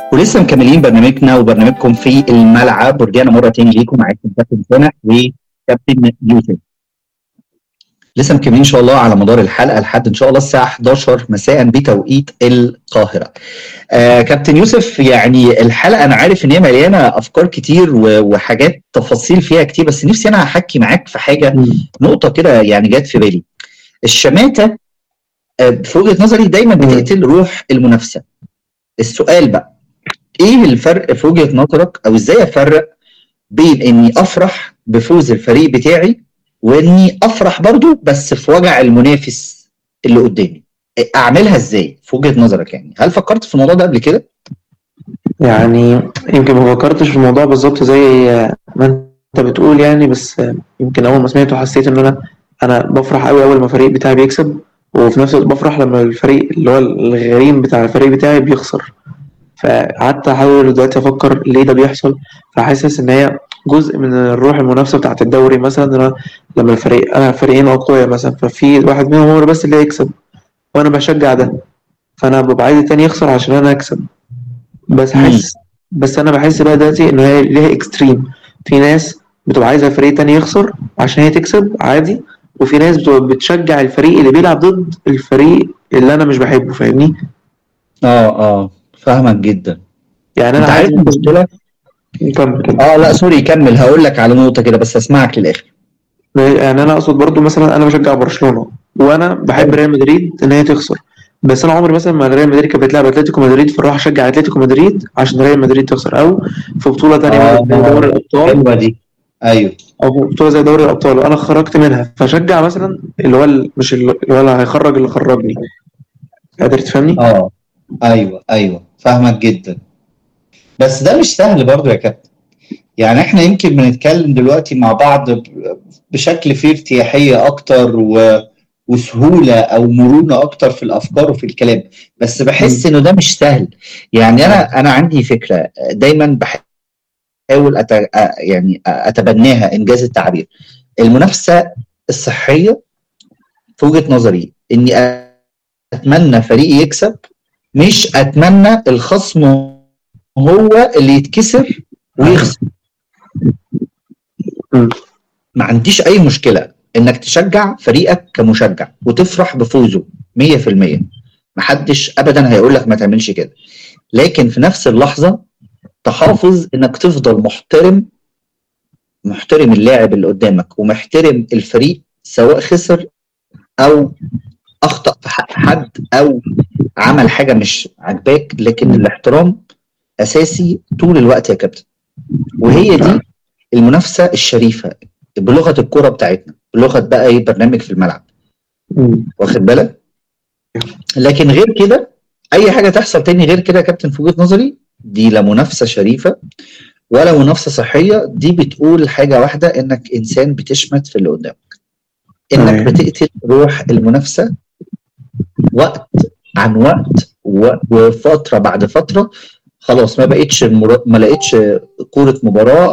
ولسه مكملين برنامجنا وبرنامجكم في الملعب ورجعنا مره تاني ليكم معاكم كابتن سامح وكابتن يوسف. لسه مكملين ان شاء الله على مدار الحلقه لحد ان شاء الله الساعه 11 مساء بتوقيت القاهره. آه كابتن يوسف يعني الحلقه انا عارف ان هي مليانه افكار كتير و- وحاجات تفاصيل فيها كتير بس نفسي انا احكي معاك في حاجه نقطه كده يعني جت في بالي. الشماته آه، في وجهه نظري دايما بتقتل روح المنافسه. السؤال بقى ايه الفرق في وجهه نظرك او ازاي افرق بين اني افرح بفوز الفريق بتاعي واني افرح برضو بس في وجع المنافس اللي قدامي اعملها ازاي في وجهه نظرك يعني هل فكرت في الموضوع ده قبل كده يعني يمكن ما فكرتش في الموضوع بالظبط زي ما انت بتقول يعني بس يمكن اول ما سمعته حسيت ان انا انا بفرح قوي اول ما الفريق بتاعي بيكسب وفي نفس الوقت بفرح لما الفريق اللي هو الغريم بتاع الفريق بتاعي بيخسر فقعدت احاول دلوقتي افكر ليه ده بيحصل فحاسس ان هي جزء من الروح المنافسه بتاعت الدوري مثلا إن أنا لما الفريق انا فريقين اقوياء مثلا ففي واحد منهم هو بس اللي يكسب وانا بشجع ده فانا ببقى عايز التاني يخسر عشان انا اكسب بس مم. حاسس بس انا بحس بقى دلوقتي ان هي ليها اكستريم في ناس بتبقى عايزه الفريق التاني يخسر عشان هي تكسب عادي وفي ناس بتبقى بتشجع الفريق اللي بيلعب ضد الفريق اللي انا مش بحبه فاهمني اه اه فاهمك جدا يعني انا انت عارف عادي المشكله كمل كمل اه لا سوري كمل هقول لك على نقطه كده بس اسمعك للاخر يعني انا اقصد برضو مثلا انا بشجع برشلونه وانا بحب ريال مدريد ان هي تخسر بس انا عمري مثلا ما ريال مدريد كانت بتلعب اتلتيكو مدريد فاروح اشجع اتلتيكو مدريد عشان ريال مدريد تخسر او في بطوله تانية آه، مثلا زي دوري الابطال حلوه دي ايوه او في بطوله زي دوري الابطال وانا خرجت منها فاشجع مثلا اللي هو ال- مش اللي هو اللي هيخرج اللي خرجني قادر تفهمني؟ اه ايوه ايوه فاهمك جدا بس ده مش سهل برضو يا كابتن يعني احنا يمكن بنتكلم دلوقتي مع بعض ب- بشكل فيه ارتياحيه اكتر و... وسهوله او مرونه اكتر في الافكار وفي الكلام بس بحس انه ده مش سهل يعني انا انا عندي فكره دايما بحاول أت... أ- يعني اتبناها انجاز التعبير المنافسه الصحيه في وجهه نظري اني اتمنى فريقي يكسب مش اتمنى الخصم هو اللي يتكسر ويخسر مم. ما عنديش اي مشكله انك تشجع فريقك كمشجع وتفرح بفوزه 100% محدش ابدا هيقول لك ما تعملش كده لكن في نفس اللحظه تحافظ انك تفضل محترم محترم اللاعب اللي قدامك ومحترم الفريق سواء خسر او اخطا في حق حد او عمل حاجه مش عاجباك لكن الاحترام اساسي طول الوقت يا كابتن وهي دي المنافسه الشريفه بلغه الكوره بتاعتنا بلغه بقى ايه برنامج في الملعب مم. واخد بالك لكن غير كده اي حاجه تحصل تاني غير كده يا كابتن في وجهه نظري دي لا منافسه شريفه ولا منافسه صحيه دي بتقول حاجه واحده انك انسان بتشمت في اللي قدامك انك أيوة. بتقتل روح المنافسه وقت عن وقت و- وفتره بعد فتره خلاص ما بقتش المرا- ما لقيتش كوره مباراه